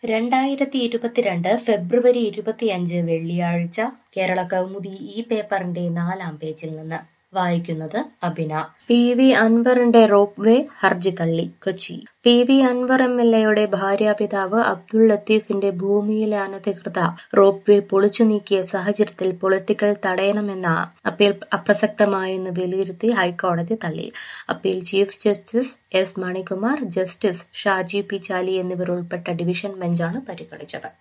രണ്ടായിരത്തി ഇരുപത്തിരണ്ട് ഫെബ്രുവരി ഇരുപത്തിയഞ്ച് വെള്ളിയാഴ്ച കേരള കൗമുദി ഈ പേപ്പറിന്റെ നാലാം പേജിൽ നിന്ന് വായിക്കുന്നത് അബിന പി വി അൻവറിന്റെ റോപ്പ് വേ ഹർജി തള്ളി Kochi P V Anvar M L എയുടെ ഭാര്യാപിതാവ് അബ്ദുൾ ലത്തീഫിന്റെ ഭൂമിയിലെ അനധികൃത റോപ്പ് വേ പൊളിച്ചു നീക്കിയ സാഹചര്യത്തിൽ പൊളിറ്റിക്കൽ തടയണമെന്ന അപ്പീൽ അപ്രസക്തമായെന്ന് വിലയിരുത്തി ഹൈക്കോടതി തള്ളി appeal chief justice S Manikumar justice Shaji P Chaly എന്നിവർ ഉൾപ്പെട്ട ഡിവിഷൻ ബെഞ്ചാണ് പരിഗണിച്ചത്